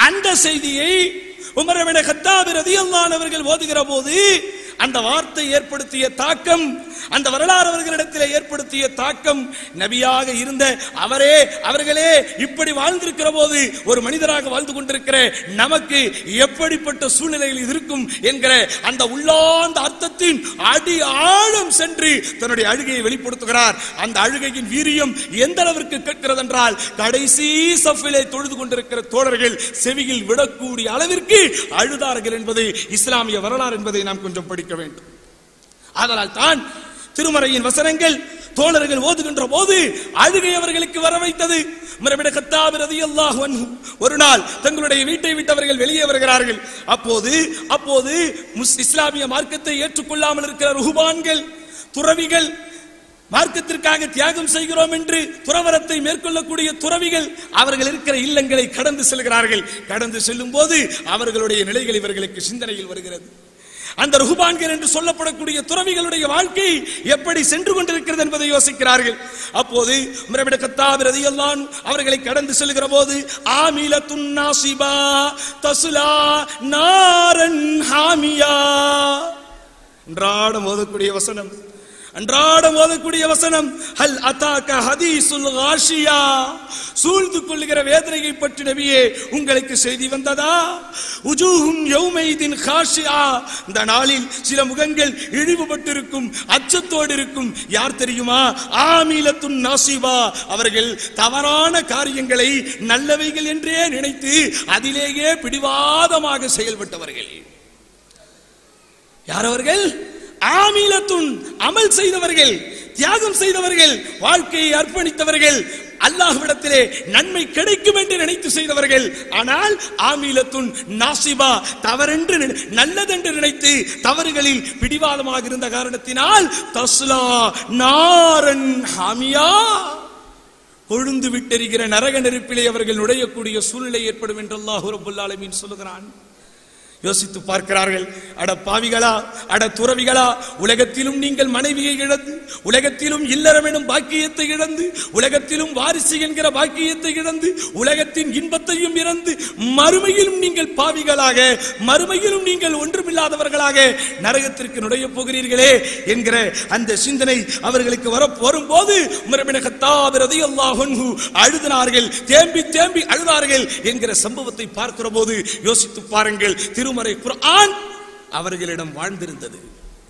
அந்த செய்தியை உமரவின கத்தாபி ரதியல்லான் அவர்கள் ஓதுகிற போது அந்த வார்த்தை ஏற்படுத்திய தாக்கம் அந்த வரலாறு அவர்களிடத்தில் ஏற்படுத்திய தாக்கம் நபியாக இருந்த அவரே அவர்களே இப்படி வாழ்ந்திருக்கிற போது ஒரு மனிதராக வாழ்ந்து கொண்டிருக்கிற நமக்கு எப்படிப்பட்ட சூழ்நிலையில் இது இருக்கும் என்கிற அந்த உள்ளார்ந்த அர்த்தத்தின் அடி ஆழம் சென்று தன்னுடைய அழுகையை வெளிப்படுத்துகிறார் அந்த அழுகையின் வீரியம் எந்த அளவிற்கு கேட்கிறது என்றால் கடைசி சஃபிலே தொழுது கொண்டிருக்கிற தோழர்கள் செவியில் விடக்கூடிய அளவிற்கு அழுதார்கள் என்பது இஸ்லாமிய வரலாறு என்பதை நாம் கொஞ்சம் படிக்க வேண்டும் ஆதலால் தான் திருமறையின் வசனங்கள் தோழர்கள் ஓதுகின்ற போது அழுகை அவர்களுக்கு வர வைத்தது உமரபிட கத்தாப் ரலியல்லாஹு அன்ஹு ஒரு நாள் தங்களுடைய வீட்டை விட்டவர்கள் வெளியே வருகிறார்கள் அப்போது அப்போது முஸ் இஸ்லாமிய மார்க்கத்தை ஏற்றுக்கொள்ளாமல் இருக்கிற ருஹுபான்கள் துறவிகள் மார்க்கத்திற்காக தியாகம் செய்கிறோம் என்று துறவரத்தை மேற்கொள்ளக்கூடிய துறவிகள் அவர்கள் இருக்கிற இல்லங்களை கடந்து செல்கிறார்கள் கடந்து செல்லும் போது அவர்களுடைய நிலைகள் இவர்களுக்கு சிந்தனையில் வருகிறது அந்த ருகுபான்கள் என்று சொல்லப்படக்கூடிய துறவிகளுடைய வாழ்க்கை எப்படி சென்று கொண்டிருக்கிறது என்பதை யோசிக்கிறார்கள் அப்போது மிரபிட கத்தாப் ரதியல்லான் அவர்களை கடந்து செல்கிற போது ஆமில துன்னாசிபா தசுலா நாரன் ஹாமியா அன்றாடம் ஓதக்கூடிய வசனம் அன்றாடம் ஓதக்கூடிய வசனம் ஹல் அத்தாக்க ஹதீசுல் காஷியா சூழ்ந்து கொள்ளுகிற வேதனையை பற்றி நபியே உங்களுக்கு செய்தி வந்ததா உஜூஹும் யௌமைதின் காஷியா இந்த நாளில் சில முகங்கள் இழிவுபட்டிருக்கும் அச்சத்தோடு இருக்கும் யார் தெரியுமா ஆமீலத்துன் நாசிபா அவர்கள் தவறான காரியங்களை நல்லவைகள் என்றே நினைத்து அதிலேயே பிடிவாதமாக செயல்பட்டவர்கள் யார் அவர்கள் ஆமீலத்துன் அமல் செய்தவர்கள் தியாகம் செய்தவர்கள் வாழ்க்கையை அர்ப்பணித்தவர்கள் அல்லாஹ்விடத்திலே நன்மை கிடைக்கும் என்று நினைத்து செய்தவர்கள் ஆனால் ஆமீலத்துன் நாசிபா தவறென்று நினை- நல்லதென்று நினைத்து தவறுகளில் பிடிவாதமாக இருந்த காரணத்தினால் தஸ்லா நாரன் ஹாமியா கொழுந்து விட்டெறிகிற நரக நெருப்பிலே அவர்கள் நுழையக்கூடிய சூழ்நிலை ஏற்படும் என்று அல்லாஹ் ரபுல் ஆலமீன் சொல்லுகிறான் யோசித்து பார்க்கிறார்கள் அட பாவிகளா அட துறவிகளா உலகத்திலும் நீங்கள் மனைவியை இழந்து உலகத்திலும் இல்லறம் எனும் பாக்கியத்தை இழந்து உலகத்திலும் வாரிசு என்கிற பாக்கியத்தை இழந்து உலகத்தின் இன்பத்தையும் இழந்து மறுமையிலும் நீங்கள் பாவிகளாக மறுமையிலும் நீங்கள் ஒன்றுமில்லாதவர்களாக நரகத்திற்கு நுழைய போகிறீர்களே என்கிற அந்த சிந்தனை அவர்களுக்கு வர வரும்போது உமரபின கத்தாப் ரலியல்லாஹு அன்ஹு அழுதினார்கள் தேம்பி தேம்பி அழுதார்கள் என்கிற சம்பவத்தை பார்க்கிற போது யோசித்து பாருங்கள் திருமறை குர்ஆன் அவர்களிடம் வாழ்ந்திருந்தது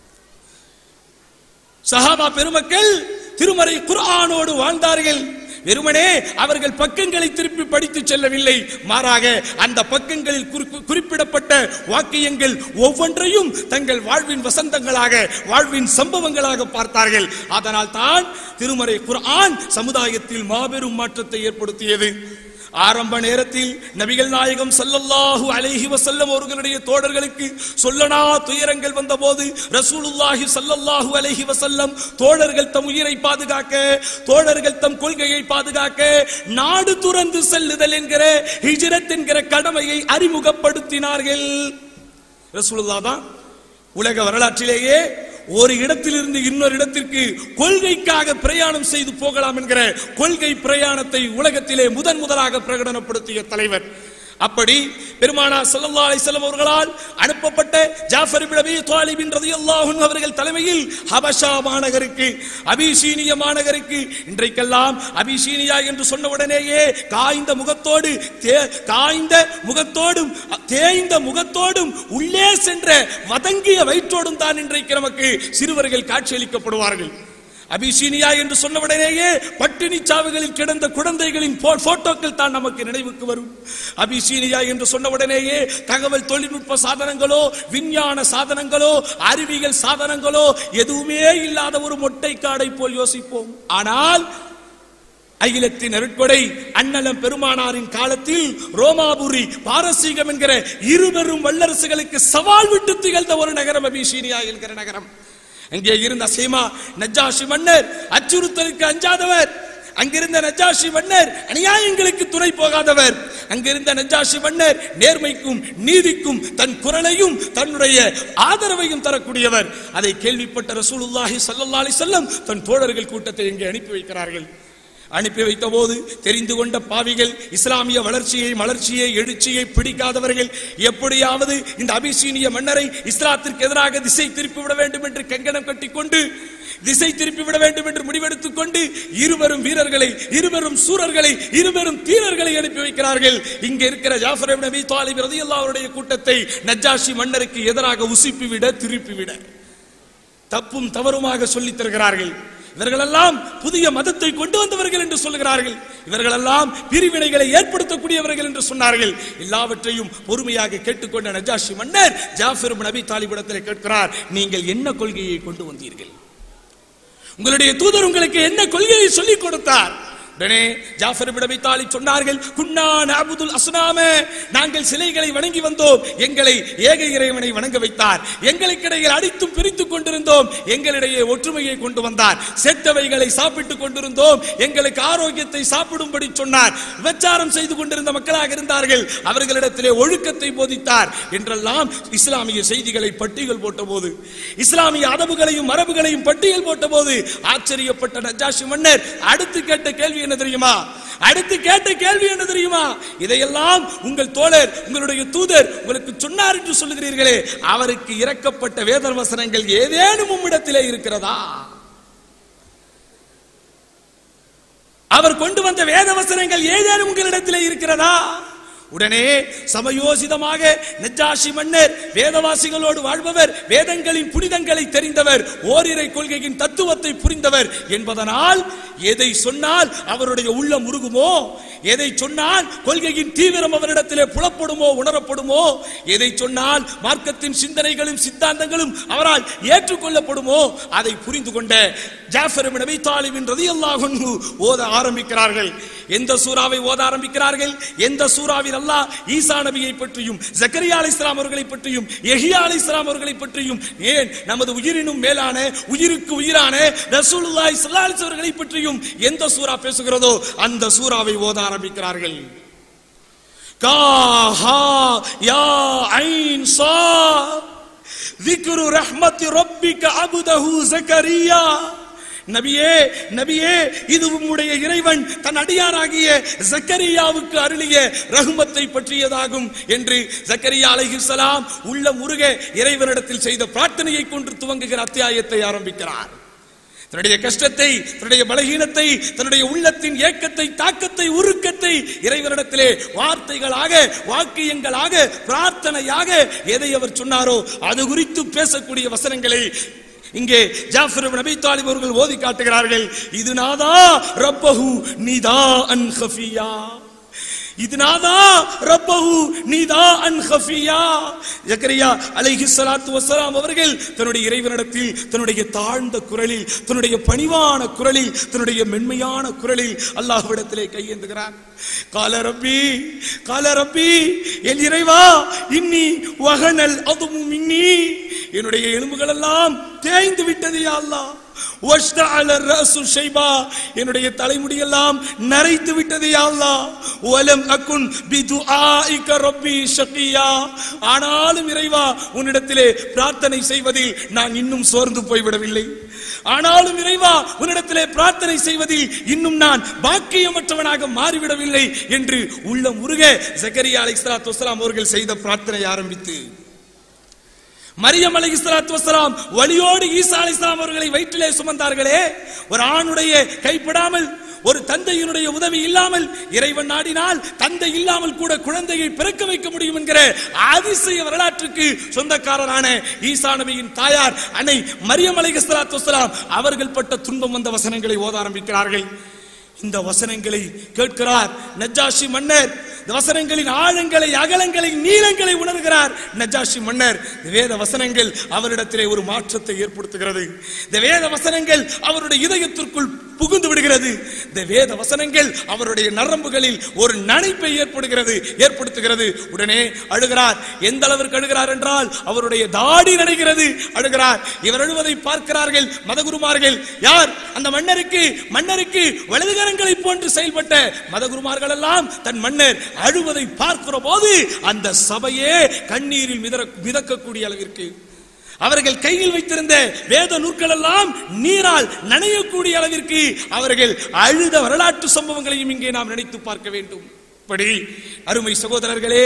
சஹாபா பெருமக்கள் திருமறை குர்ஆனோடு வாழ்ந்தார்கள் வெறுமனே அவர்கள் பக்கங்களை திருப்பி படித்து செல்லவில்லை மாறாக அந்த பக்கங்களில் குறிப்பு- குறிப்பிடப்பட்ட வாக்கியங்கள் ஒவ்வொன்றையும் தங்கள் வாழ்வின் வசந்தங்களாக வாழ்வின் சம்பவங்களாக பார்த்தார்கள் அதனால் தான் திருமறை குர்ஆன் சமுதாயத்தில் மாபெரும் மாற்றத்தை ஏற்படுத்தியது ஆரம்ப நேரத்தில் நபிகள் நாயகம் ஸல்லல்லாஹு அலைஹி வஸல்லம் அவர்களுடைய தோழர்களுக்கு சொல்லனா துயரங்கள் வந்தபோது ரசூலுல்லாஹி ஸல்லல்லாஹு அலைஹி வஸல்லம் தோழர்கள் தம் உயிரை பாதுகாக்க தோழர்கள் தம் கொள்கையை பாதுகாக்க நாடு துறந்து செல்லுதல் என்கிற ஹிஜ்ரத் என்கிற கடமையை அறிமுகப்படுத்தினார்கள் ரசூலுல்லாஹ் தான் உலக வரலாற்றிலேயே ஒரு இடத்திலிருந்து இன்னொரு இடத்திற்கு கொள்கைக்காக பிரயாணம் செய்து போகலாம் என்கிற கொள்கை பிரயாணத்தை உலகத்திலே முதன் முதலாக பிரகடனப்படுத்திய தலைவர் அப்படி பெருமானா ஸல்லல்லாஹு அலைஹி வஸல்லம் அவர்களால் அனுப்பப்பட்ட ஜாஃபர் இப்னு அபீ தாலிப் ரலியல்லாஹு அன்ஹு அவர்கள் தலைமையில் ஹபஷா மாநகருக்கு அபிசீனிய மாநகருக்கு இன்றைக்கெல்லாம் அபிசீனியா என்று சொன்ன உடனேயே காய்ந்த முகத்தோடு தே- காய்ந்த முகத்தோடும் தேய்ந்த முகத்தோடும் உள்ளே சென்ற வதங்கிய வயிற்றோடும் தான் இன்றைக்கு நமக்கு சிறுவர்கள் காட்சியளிக்கப்படுவார்கள் அபிசீனியா என்று சொன்னவுடனேயே பட்டினி சாவுகளில் கிடந்த குழந்தைகளின் போ- போட்டோக்கள் தான் நமக்கு நினைவுக்கு வரும் அபிசீனியா என்று சொன்னவுடனேயே தகவல் தொழில்நுட்ப சாதனங்களோ விஞ்ஞான சாதனங்களோ அறிவியல் சாதனங்களோ எதுவுமே இல்லாத ஒரு மொட்டை காடை போல் யோசிப்போம் ஆனால் அகிலத்தின் அருட்கொடை அண்ணலம் பெருமானாரின் காலத்தில் ரோமாபுரி பாரசீகம் என்கிற இருபெரும் வல்லரசுகளுக்கு சவால் விட்டு திகழ்ந்த ஒரு நகரம் அபிசீனியா என்கிற நகரம் அங்கே இருந்த சீமா நஜாஷி மன்னர் அச்சுறுத்தலுக்கு அஞ்சாதவர் அங்கிருந்த நஜாஷி மன்னர் அநியாயங்களுக்கு துணை போகாதவர் அங்கிருந்த நஜாஷி மன்னர் நேர்மைக்கும் நீதிக்கும் தன் குரலையும் தன்னுடைய ஆதரவையும் தரக்கூடியவர் அதை கேள்விப்பட்ட ரசூலுல்லாஹி ஸல்லல்லாஹு அலைஹி வஸல்லம் தன் தோழர்கள் கூட்டத்தை இங்கே அனுப்பி வைக்கிறார்கள் அனுப்பி வைத்த போது தெரிந்து கொண்ட பாவிகள் இஸ்லாமிய வளர்ச்சியை மலர்ச்சியை எழுச்சியை பிடிக்காதவர்கள் எப்படியாவது இந்த அபிசீனிய மன்னரை இஸ்லாத்திற்கு எதிராக திசை திருப்பி விட வேண்டும் என்று கங்கணம் கட்டிக்கொண்டு திசை திருப்பி விட வேண்டும் என்று முடிவெடுத்துக் கொண்டு இருவரும் வீரர்களை இருவரும் சூரர்களை இருவரும் தீரர்களை அனுப்பி வைக்கிறார்கள் இங்க இருக்கிற ஜாஃபர் இப்னு அபி தாலிப் ரலியல்லாஹு அவருடைய கூட்டத்தை நஜ்ஜாஷி மன்னருக்கு எதிராக உசுப்பி விட திருப்பி விட தப்பும் தவறுமாக சொல்லித் தருகிறார்கள் இவர்களெல்லாம் புதிய மதத்தை கொண்டு வந்தவர்கள் என்று சொல்லுகிறார்கள் இவர்களெல்லாம் பிரிவினைகளை ஏற்படுத்தக்கூடியவர்கள் என்று சொன்னார்கள் எல்லாவற்றையும் பொறுமையாக கேட்டுக்கொண்ட நஜாஷி மன்னர் ஜாஃபர் இப்னு அபி தாலிபிடத்தில் கேட்கிறார் நீங்கள் என்ன கொள்கையை கொண்டு வந்தீர்கள் உங்களுடைய தூதர் உங்களுக்கு என்ன கொள்கையை சொல்லிக் கொடுத்தார் உடனே ஜாஃபர் இப்னு அபி தாலிப் சொன்னார்கள் குன்னா நஅபுதுல் அஸ்னாம நாங்கள் சிலைகளை வணங்கி வந்தோம் எங்களை ஏக இறைவனை வணங்க வைத்தார் எங்களுக்கிடையில் அடித்தும் பிரித்துக் கொண்டிருந்தோம் எங்களிடையே ஒற்றுமையை கொண்டு வந்தார் செத்தவைகளை சாப்பிட்டுக் கொண்டிருந்தோம் எங்களுக்கு ஆரோக்கியத்தை சாப்பிடும்படி சொன்னார் விபச்சாரம் செய்து கொண்டிருந்த மக்களாக இருந்தார்கள் அவர்களிடத்திலே ஒழுக்கத்தை போதித்தார் என்றெல்லாம் இஸ்லாமிய செய்திகளை பட்டியல் போட்டபோது இஸ்லாமிய அதவுகளையும் மரபுகளையும் பட்டியல் போட்டபோது ஆச்சரியப்பட்ட நஜாஷி மன்னர் அடுத்து கேட்ட கேள்வி என்ன தெரியுமா அடுத்து கேட்ட கேள்வி என்ன தெரியுமா இதையெல்லாம் உங்கள் தோழர் உங்களுடைய தூதர் உங்களுக்கு சொன்னார் என்று சொல்லுகிறீர்களே அவருக்கு இறக்கப்பட்ட வேத வசனங்கள் ஏதேனும் உம்மிடத்திலே இருக்கிறதா அவர் கொண்டு வந்த வேத வசனங்கள் ஏதேனும் உங்களிடத்திலே இருக்கிறதா உடனே சமயோசிதமாக நெஜாஷி மன்னர் வேதவாசிகளோடு வாழ்பவர் வேதங்களின் புனிதங்களை தெரிந்தவர் ஓரிரை கொள்கையின் தத்துவத்தை புரிந்தவர் என்பதனால் எதை சொன்னால் அவருடைய உள்ளம் உருகுமோ எதை சொன்னால் கொள்கையின் தீவிரம் அவரிடத்திலே புலப்படுமோ உணரப்படுமோ எதை சொன்னால் மார்க்கத்தின் சிந்தனைகளும் சித்தாந்தங்களும் அவரால் ஏற்றுக்கொள்ளப்படுமோ அதை புரிந்து கொண்ட ஜாஃபர் இப்னு அபீ தாலிபின் ரலியல்லாஹு அன்ஹு ஓத ஆரம்பிக்கிறார்கள் எந்த சூறாவை ஓத ஆரம்பிக்கிறார்கள் எந்த சூறாவில் அல்லாஹ் ஈசா நபியை பற்றியும் ஜக்கரியா அலைஹிஸ்ஸலாம் அவர்களை பற்றியும் யஹ்யா அலைஹிஸ்ஸலாம் அவர்களை பற்றியும் ஏன் நமது உயிரினும் மேலான உயிருக்கு உயிரான ரசூலுல்லாஹி ஸல்லல்லாஹு அலைஹி வஸல்லம் அவர்களை பற்றியும் எந்த சூரா பேசுகிறதோ அந்த சூறாவை ஓத ஆரம்பிக்கிறார்கள் காஹா யா ஐன் சா ذكر رحمة ربك عبده زكريا நபியே நபியே இது உம்முடைய இறைவன் தன் அடியாராகிய ஜக்கரியாவுக்கு அருளிய ரஹ்மத்தை பற்றியதாகும் என்று ஜக்கரியா அலைஹிஸ்ஸலாம் உள்ள முருக இறைவனிடத்தில் செய்த பிரார்த்தனையை கொண்டு துவங்குகிற அத்தியாயத்தை ஆரம்பிக்கிறார் தன்னுடைய கஷ்டத்தை தன்னுடைய பலகீனத்தை தன்னுடைய உள்ளத்தின் ஏக்கத்தை தாக்கத்தை உருக்கத்தை இறைவனிடத்திலே வார்த்தைகளாக வாக்கியங்களாக பிரார்த்தனையாக எதை அவர் சொன்னாரோ அது குறித்து பேசக்கூடிய வசனங்களை இங்கே ஜாஃபர் இப்னு அபீ தாலிப் அவர்கள் ஓதி காட்டுகிறார்கள் இது நாதா ரப்பஹு நிதா அன் ஹஃபியா இது நாதா ரப்பஹு நிதா அன் ஹஃபியா ஜக்கரியா அலைஹி ஸலாத்து வஸலாம் அவர்கள் தன்னுடைய இறைவனிடத்தில் தன்னுடைய தாழ்ந்த குரலில் தன்னுடைய பணிவான குரலில் தன்னுடைய மென்மையான குரலில் அல்லாஹ்விடத்திலே கையேந்துகிறார் கால ரப்பி கால ரப்பி என் இறைவா இன்னி வகனல் அதுமு மின்னி என்னுடைய எலும்புகள் எல்லாம் தேய்ந்து விட்டது யா அல்லாஹ் வஷ்தஅல ரஅசு ஷைபா என்னுடைய தலைமுடியெல்லாம் நரைத்து விட்டது யா அல்லாஹ் வலம் அகுன் பிதுஆஇக ரப்பி ஷகியா ஆனாலும் இறைவா உன்னிடத்திலே பிரார்த்தனை செய்வதில் நான் இன்னும் சோர்ந்து போய்விடவில்லை ஆனாலும் இறைவா உன்னிடத்திலே பிரார்த்தனை செய்வதில் இன்னும் நான் பாக்கியமற்றவனாக மாறிவிடவில்லை என்று உள்ள முருக ஜக்கரியா அலைஹிஸ்ஸலாத்து வஸலாம் அவர்கள் செய்த பிரார்த்தனை ஆரம்பித்து மரியம் அலை இஸ்லாத்து வசலாம் வழியோடு ஈசா அலை அவர்களை வயிற்றிலே சுமந்தார்களே ஒரு ஆணுடைய கைப்படாமல் ஒரு தந்தையினுடைய உதவி இல்லாமல் இறைவன் நாடினால் தந்தை இல்லாமல் கூட குழந்தையை பிறக்க வைக்க முடியும் என்கிற அதிசய வரலாற்றுக்கு சொந்தக்காரரான ஈசா நபியின் தாயார் அன்னை மரியம் அலை இஸ்லாத்து வசலாம் அவர்கள் பட்ட துன்பம் வந்த வசனங்களை ஓத ஆரம்பிக்கிறார்கள் இந்த வசனங்களை கேட்கிறார் நஜாஷி மன்னர் இந்த வசனங்களின் ஆழங்களை அகலங்களை நீளங்களை உணர்கிறார் நஜாஷி மன்னர் இந்த வேத வசனங்கள் அவரிடத்திலே ஒரு மாற்றத்தை ஏற்படுத்துகிறது இந்த வேத வசனங்கள் அவருடைய இதயத்திற்குள் புகுந்து விடுகிறது இந்த வேத வசனங்கள் அவருடைய நரம்புகளில் ஒரு நனைப்பை ஏற்படுகிறது ஏற்படுத்துகிறது உடனே அழுகிறார் எந்த அளவிற்கு அழுகிறார் என்றால் அவருடைய தாடி நனைகிறது அழுகிறார் இவர் அழுவதை பார்க்கிறார்கள் மதகுருமார்கள் யார் அந்த மன்னருக்கு மன்னருக்கு வலதுகரங்களை போன்று செயல்பட்ட மதகுருமார்கள் எல்லாம் தன் மன்னர் அழுவதை பார்க்கிற போது அந்த சபையே கண்ணீரில் மிதற மிதக்கக்கூடிய அளவிற்கு அவர்கள் கையில் வைத்திருந்த வேத நூல்கள் எல்லாம் நீரால் நனையக்கூடிய அளவிற்கு அவர்கள் அழுத வரலாற்று சம்பவங்களையும் இங்கே நாம் நினைத்து பார்க்க வேண்டும் இப்படி அருமை சகோதரர்களே